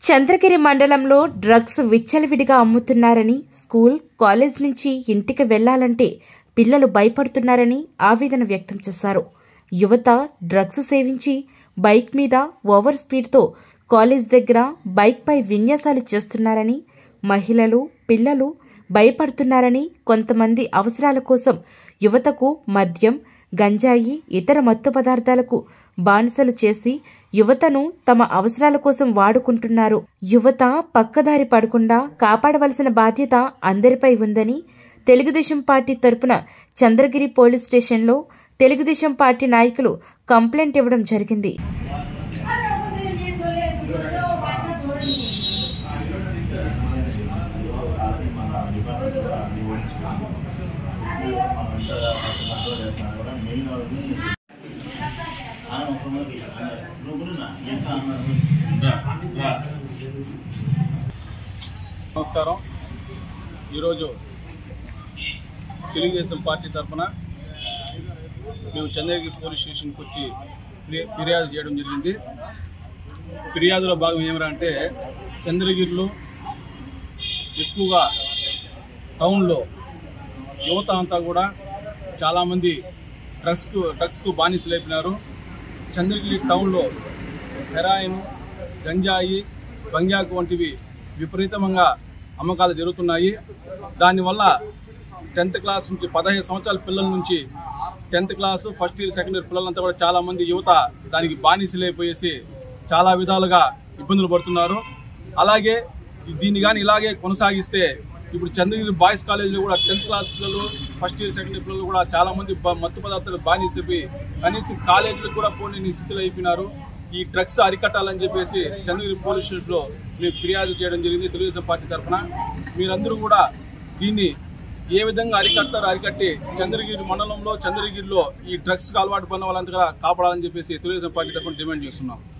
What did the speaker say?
చంద్రగిరి మండలంలో డ్రగ్స్ విచ్చలవిడిగా అమ్ముతున్నారని school college నుంచి ఇంటికి వెళ్లాలంటే పిల్లలు భయపడుతున్నారని ఆవేదన వ్యక్తం చేశారు యువత డ్రగ్స్ సేవించి బైక్ మీద ఓవర్ స్పీడ్తో కాలేజ్ దగ్గర బైక్పై విన్యాసాలు చేస్తున్నారని మహిళలు పిల్లలు భయపడుతున్నారని కొంతమంది అవసరాల కోసం యువతకు మద్యం గంజాయి ఇతర మత్తు పదార్థాలకు బానిసలు చేసి యువతను తమ అవసరాల కోసం వాడుకుంటున్నారు యువత పక్కదారి పడకుండా కాపాడవలసిన బాధ్యత అందరిపై ఉందని తెలుగుదేశం పార్టీ తరపున చంద్రగిరి పోలీస్ స్టేషన్లో తెలుగుదేశం పార్టీ నాయకులు కంప్లైంట్ ఇవ్వడం జరిగింది నమస్కారం ఈరోజు తెలుగుదేశం పార్టీ తరఫున మేము చంద్రగిరి పోలీస్ స్టేషన్కి వచ్చి ఫిర్యా- ఫిర్యాదు చేయడం జరిగింది ఫిర్యాదులో భాగం ఏమిరా అంటే చంద్రగిరిలో ఎక్కువగా టౌన్లో యువత అంతా కూడా చాలామంది డ్రగ్స్కు డ్రగ్స్కు బానిసలైపోయినారు చంద్రగిరి టౌన్లో హెరాయిన్ గంజాయి బంగ్యాకు వంటివి విపరీతంగా అమ్మకాలు జరుగుతున్నాయి దానివల్ల టెన్త్ క్లాస్ నుంచి పదహైదు సంవత్సరాల పిల్లల నుంచి tenth class first year second year పిల్లలంతా కూడా చాలా మంది యువత దానికి బానిసలైపోయేసి చాలా విధాలుగా ఇబ్బందులు పడుతున్నారు అలాగే దీన్ని కానీ ఇలాగే కొనసాగిస్తే ఇప్పుడు చంద్రగిరి బాయ్స్ కాలేజీలో కూడా టెన్త్ క్లాస్ పిల్లలు ఫస్ట్ ఇయర్ సెకండ్ ఇయర్ పిల్లలు కూడా చాలా మంది బ- మత్తు పదార్థాలు బానిసైపోయి కనీసం కాలేజీలకు కూడా పోనీ స్థితిలో అయిపోయినారు ఈ డ్రగ్స్ అరికట్టాలని చెప్పేసి చంద్రగిరి పోలీస్ స్టేషన్ లో మేము ఫిర్యాదు చేయడం జరిగింది తెలుగుదేశం పార్టీ తరఫున మీరందరూ కూడా దీన్ని ఏ విధంగా అరికట్టారో అరికట్టి చంద్రగిరి మండలంలో చంద్రగిరిలో ఈ డ్రగ్స్ కు అలవాటు పడిన వాళ్ళంతా కూడా కాపాడాలని చెప్పేసి తెలుగుదేశం పార్టీ తరఫున డిమాండ్ చేస్తున్నాం